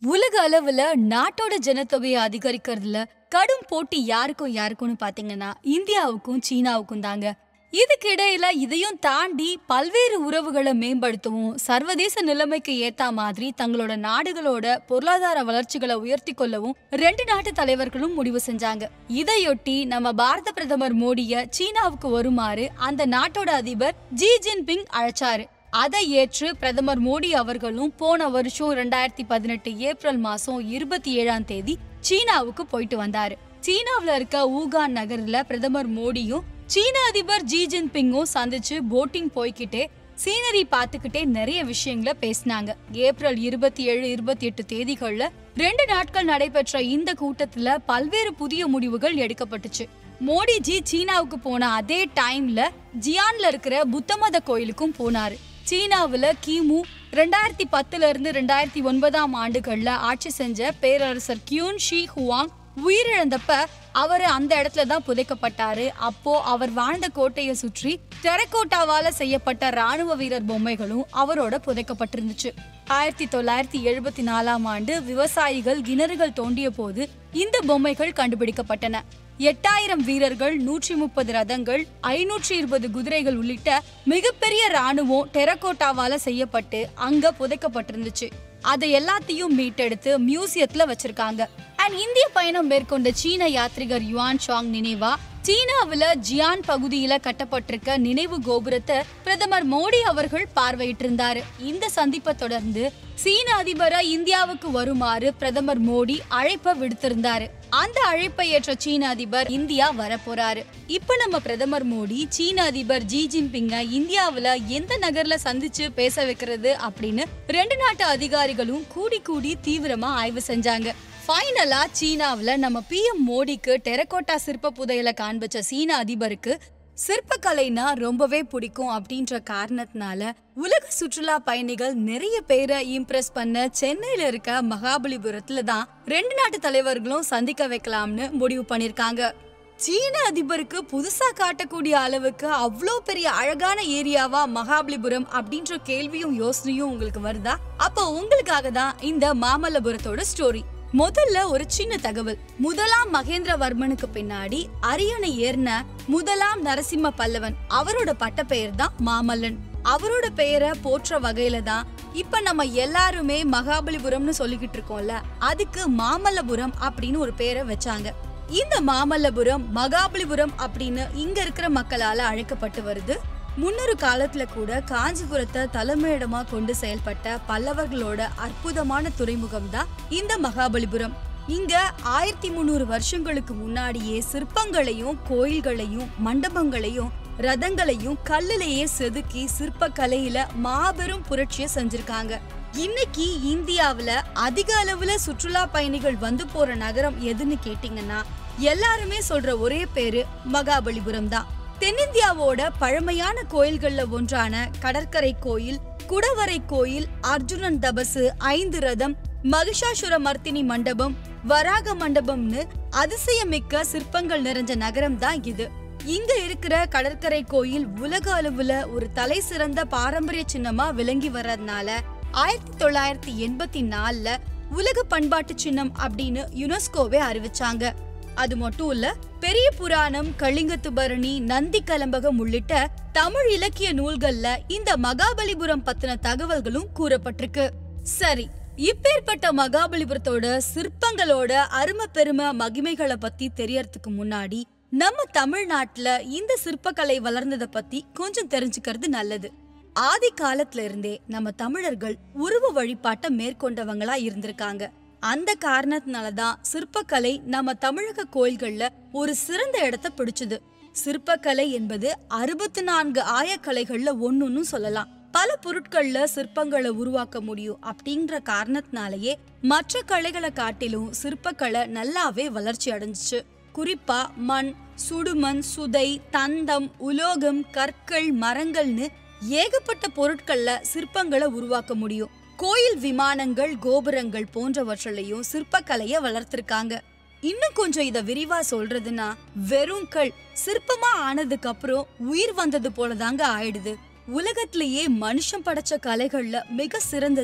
உலக அளவுல நாட்டோட ஜனத்தொகையை அதிகரிக்கிறதுல கடும் போட்டி யாருக்கும் யாருக்கும்னு பாத்தீங்கன்னா இந்தியாவுக்கும் சீனாவுக்கும் தாங்க இதுக்கு இடையில இதையும் தாண்டி பல்வேறு உறவுகளை மேம்படுத்தவும் சர்வதேச நிலைமைக்கு ஏத்த மாதிரி தங்களோட நாடுகளோட பொருளாதார வளர்ச்சிகளை உயர்த்தி கொள்ளவும் ரெண்டு நாட்டு தலைவர்களும் முடிவு செஞ்சாங்க இதையொட்டி நம்ம பாரத பிரதமர் மோடிய சீனாவுக்கு வருமாறு அந்த நாட்டோட அதிபர் ஜி ஜின்பிங் அழைச்சாரு அதை ஏற்று பிரதமர் மோடி அவர்களும் போன வருஷம் ரெண்டாயிரத்தி பதினெட்டு ஏப்ரல் மாசம் இருபத்தி ஏழாம் தேதி சீனாவுக்கு போயிட்டு வந்தாரு சீனாவுல இருக்க ஊகான் நகர்ல பிரதமர் மோடியும் சீன அதிபர் ஜி ஜின்பிங்கும் சந்திச்சு போட்டிங் போய்கிட்டே சீனரி பார்த்துக்கிட்டே நிறைய விஷயங்களை பேசினாங்க ஏப்ரல் இருபத்தி ஏழு இருபத்தி எட்டு தேதிகள்ல ரெண்டு நாட்கள் நடைபெற்ற இந்த கூட்டத்துல பல்வேறு புதிய முடிவுகள் எடுக்கப்பட்டுச்சு மோடிஜி சீனாவுக்கு போன அதே டைம்ல ஜியான்ல இருக்கிற புத்தமத கோயிலுக்கும் போனாரு சீனாவுல கிமு ரெண்டாயிரத்தி பத்துல இருந்து ரெண்டாயிரத்தி ஒன்பதாம் ஆண்டுகள்ல ஆட்சி செஞ்ச பேரரசர் கியூன் ஷி ஹுவாங் உயிரிழந்தப்ப அவர் அந்த இடத்துல தான் புதைக்கப்பட்டாரு அப்போ அவர் வாழ்ந்த கோட்டையை சுற்றி டெரகோட்டாவால செய்யப்பட்ட ராணுவ வீரர் பொம்மைகளும் அவரோட புதைக்கப்பட்டிருந்துச்சு ஆயிரத்தி தொள்ளாயிரத்தி எழுபத்தி நாலாம் ஆண்டு விவசாயிகள் கிணறுகள் தோண்டிய போது இந்த பொம்மைகள் கண்டுபிடிக்கப்பட்டன எட்டாயிரம் வீரர்கள் நூற்றி முப்பது ரதங்கள் ஐநூற்றி இருபது குதிரைகள் உள்ளிட்ட மிகப்பெரிய ராணுவம் டெரகோட்டாவால செய்யப்பட்டு அங்க புதைக்கப்பட்டிருந்துச்சு அதை எல்லாத்தையும் மீட்டெடுத்து மியூசியத்துல வச்சிருக்காங்க அண்ட் இந்திய பயணம் மேற்கொண்ட சீன யாத்ரிகர் யுவான் சாங் நினைவா சீனாவுல ஜியான் பகுதியில கட்டப்பட்டிருக்க நினைவு கோபுரத்தை பிரதமர் மோடி அவர்கள் பார்வையிட்டிருந்தாரு இந்த சந்திப்பை தொடர்ந்து சீன அதிபரா இந்தியாவுக்கு வருமாறு பிரதமர் மோடி அழைப்பை விடுத்திருந்தாரு அந்த அழைப்பை ஏற்ற சீன அதிபர் இந்தியா வரப்போறாரு இப்ப நம்ம பிரதமர் மோடி சீன அதிபர் ஜி ஜின்பிங்க இந்தியாவுல எந்த நகர்ல சந்திச்சு பேச வைக்கிறது அப்படின்னு ரெண்டு நாட்டு அதிகாரிகளும் கூடி கூடி தீவிரமா ஆய்வு செஞ்சாங்க ஃபைனலா சீனாவுல நம்ம பிஎம் மோடிக்கு டெரகோட்டா சிற்ப புதையலை காண்பிச்ச சீன அதிபருக்கு சிற்பக்கலைனா ரொம்பவே பிடிக்கும் அப்படின்ற காரணத்தினால உலக சுற்றுலா பயணிகள் நிறைய பேரை இம்ப்ரெஸ் பண்ண சென்னையில இருக்க மகாபலிபுரத்துல தான் ரெண்டு நாட்டு தலைவர்களும் சந்திக்க வைக்கலாம்னு முடிவு பண்ணிருக்காங்க சீன அதிபருக்கு புதுசா காட்டக்கூடிய அளவுக்கு அவ்வளோ பெரிய அழகான ஏரியாவா மகாபலிபுரம் அப்படின்ற கேள்வியும் யோசனையும் உங்களுக்கு வருதா அப்போ உங்களுக்காக தான் இந்த மாமல்லபுரத்தோட ஸ்டோரி முதல்ல ஒரு சின்ன தகவல் முதலாம் மகேந்திரவர்மனுக்கு பின்னாடி அரியணை ஏறின முதலாம் நரசிம்ம பல்லவன் அவரோட பட்டப்பெயர் தான் மாமல்லன் அவரோட பெயரை போற்ற வகையில தான் இப்ப நம்ம எல்லாருமே மகாபலிபுரம்னு சொல்லிக்கிட்டு இருக்கோம்ல அதுக்கு மாமல்லபுரம் அப்படின்னு ஒரு பேரை வச்சாங்க இந்த மாமல்லபுரம் மகாபலிபுரம் அப்படின்னு இங்க இருக்கிற மக்களால அழைக்கப்பட்டு வருது முன்னொரு காலத்துல கூட காஞ்சிபுரத்தை தலைமையிடமா கொண்டு செயல்பட்ட பல்லவர்களோட அற்புதமான துறைமுகம் தான் இந்த மகாபலிபுரம் இங்க ஆயிரத்தி முந்நூறு வருஷங்களுக்கு முன்னாடியே சிற்பங்களையும் கோயில்களையும் மண்டபங்களையும் ரதங்களையும் கல்லுலயே செதுக்கி சிற்பக்கலையில மாபெரும் புரட்சியை செஞ்சிருக்காங்க இன்னைக்கு இந்தியாவுல அதிக அளவுல சுற்றுலா பயணிகள் வந்து போற நகரம் எதுன்னு கேட்டீங்கன்னா எல்லாருமே சொல்ற ஒரே பேரு மகாபலிபுரம் தான் தென்னிந்தியாவோட பழமையான கோயில்கள்ல ஒன்றான கடற்கரை கோயில் குடவரை கோயில் அர்ஜுனன் தபசு ஐந்து ரதம் மகிஷாசுர மர்த்தினி மண்டபம் வராக மண்டபம்னு அதிசயமிக்க சிற்பங்கள் நிறைஞ்ச நகரம் தான் இது இங்க இருக்கிற கடற்கரை கோயில் உலக அளவுல ஒரு தலை சிறந்த பாரம்பரிய சின்னமா விளங்கி வர்றதுனால ஆயிரத்தி தொள்ளாயிரத்தி எண்பத்தி நாலுல உலக பண்பாட்டு சின்னம் அப்படின்னு யுனெஸ்கோவே அறிவிச்சாங்க அது மட்டும் இல்ல பெரிய புராணம் கலிங்கத்து பரணி நந்தி கலம்பகம் உள்ளிட்ட தமிழ் இலக்கிய நூல்கள்ல இந்த மகாபலிபுரம் பத்தின தகவல்களும் கூறப்பட்டிருக்கு சரி இப்பேற்பட்ட மகாபலிபுரத்தோட சிற்பங்களோட அருமை பெருமை மகிமைகளை பத்தி தெரியறதுக்கு முன்னாடி நம்ம தமிழ்நாட்டுல இந்த சிற்பக்கலை வளர்ந்ததை பத்தி கொஞ்சம் தெரிஞ்சுக்கிறது நல்லது ஆதி காலத்துல இருந்தே நம்ம தமிழர்கள் உருவ வழிபாட்டை மேற்கொண்டவங்களா இருந்திருக்காங்க அந்த காரணத்தினாலதான் சிற்பக்கலை நம்ம தமிழக கோயில்கள்ல ஒரு சிறந்த இடத்தை பிடிச்சது சிற்பக்கலை என்பது அறுபத்தி நான்கு ஆயக்கலைகள்ல ஒண்ணுன்னு சொல்லலாம் பல பொருட்கள்ல சிற்பங்களை உருவாக்க முடியும் அப்படின்ற காரணத்தினாலேயே மற்ற கலைகளை காட்டிலும் சிற்பக்கலை நல்லாவே வளர்ச்சி அடைஞ்சிச்சு குறிப்பா மண் சுடுமண் சுதை தந்தம் உலோகம் கற்கள் மரங்கள்னு ஏகப்பட்ட பொருட்கள்ல சிற்பங்களை உருவாக்க முடியும் கோயில் விமானங்கள் கோபுரங்கள் போன்றவற்றிலையும் சிற்பக்கலைய வளர்த்திருக்காங்க இன்னும் கொஞ்சம் இத விரிவா சொல்றதுன்னா வெறும் கல் சிற்பமா ஆனதுக்கு அப்புறம் உயிர் வந்தது போலதாங்க ஆயிடுது உலகத்திலேயே மனுஷன் படைச்ச கலைகள்ல மிக சிறந்தது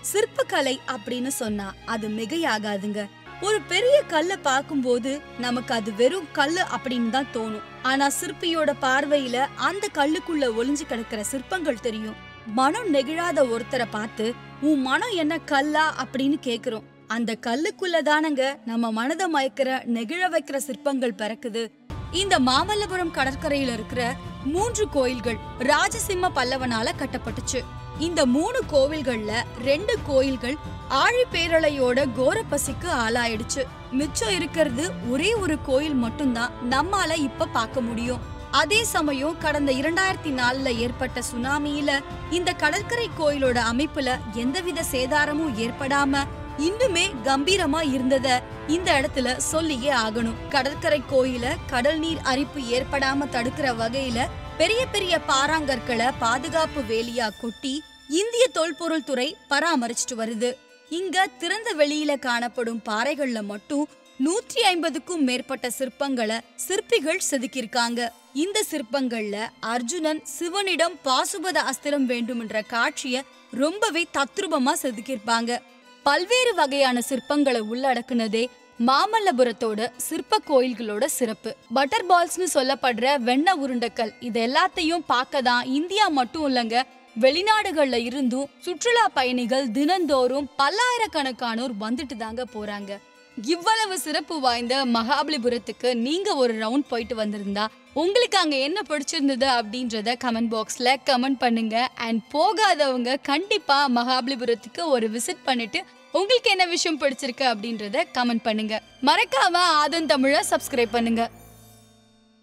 சிற்பக்கலை அப்படின்னு சொன்னா அது மிகையாகாதுங்க ஒரு பெரிய கல்ல பார்க்கும்போது நமக்கு அது வெறும் கல்லு அப்படின்னு தான் தோணும் ஆனா சிற்பியோட பார்வையில அந்த கல்லுக்குள்ள ஒளிஞ்சு கிடக்கிற சிற்பங்கள் தெரியும் மனம் நெகிழாத ஒருத்தரை பார்த்து உன் மனம் என்ன கல்லா அப்படின்னு கேக்குறோம் அந்த கல்லுக்குள்ள தானங்க நம்ம மனதை மயக்கிற நெகிழ வைக்கிற சிற்பங்கள் பிறக்குது இந்த மாமல்லபுரம் கடற்கரையில இருக்கிற மூன்று கோயில்கள் ராஜசிம்ம பல்லவனால கட்டப்பட்டுச்சு இந்த மூணு கோவில்கள்ல ரெண்டு கோயில்கள் ஆழி பேரலையோட கோர பசிக்கு ஆளாயிடுச்சு மிச்சம் இருக்கிறது ஒரே ஒரு கோயில் மட்டும்தான் நம்மால இப்ப பார்க்க முடியும் அதே சமயம் கடந்த இரண்டாயிரத்தி நாலுல ஏற்பட்ட சுனாமியில இந்த கடற்கரை கோயிலோட அமைப்புல எந்தவித சேதாரமும் ஏற்படாம இன்னுமே கம்பீரமா இருந்தத இந்த இடத்துல சொல்லியே ஆகணும் கடற்கரை கோயில கடல் நீர் அரிப்பு ஏற்படாம தடுக்கிற வகையில பெரிய பெரிய பாறாங்கற்களை பாதுகாப்பு வேலியா கொட்டி இந்திய தொல்பொருள் துறை பராமரிச்சுட்டு வருது இங்க திறந்த வெளியில காணப்படும் பாறைகள்ல மட்டும் நூற்றி ஐம்பதுக்கும் மேற்பட்ட சிற்பங்களை சிற்பிகள் செதுக்கியிருக்காங்க இந்த சிற்பங்கள்ல அர்ஜுனன் சிவனிடம் பாசுபத அஸ்திரம் வேண்டுமென்ற காட்சிய ரொம்பவே தத்ரூபமா செதுக்கியிருப்பாங்க பல்வேறு வகையான சிற்பங்களை உள்ளடக்குனதே மாமல்லபுரத்தோட சிற்ப கோயில்களோட சிறப்பு பட்டர் பால்ஸ்னு சொல்லப்படுற வெண்ண உருண்டக்கல் இது எல்லாத்தையும் பார்க்க தான் இந்தியா மட்டும் இல்லைங்க வெளிநாடுகள்ல இருந்தும் சுற்றுலா பயணிகள் தினந்தோறும் பல்லாயிரக்கணக்கானோர் வந்துட்டு தாங்க போறாங்க இவ்வளவு சிறப்பு வாய்ந்த மகாபலிபுரத்துக்கு நீங்க ஒரு ரவுண்ட் போயிட்டு வந்திருந்தா உங்களுக்கு அங்க என்ன பிடிச்சிருந்தது அப்படின்றத கமெண்ட் பாக்ஸ்ல கமெண்ட் பண்ணுங்க அண்ட் போகாதவங்க கண்டிப்பா மகாபலிபுரத்துக்கு ஒரு விசிட் பண்ணிட்டு உங்களுக்கு என்ன விஷயம் பிடிச்சிருக்கு அப்படின்றத கமெண்ட் பண்ணுங்க மறக்காம ஆதன் தமிழ சப்ஸ்கிரைப் பண்ணுங்க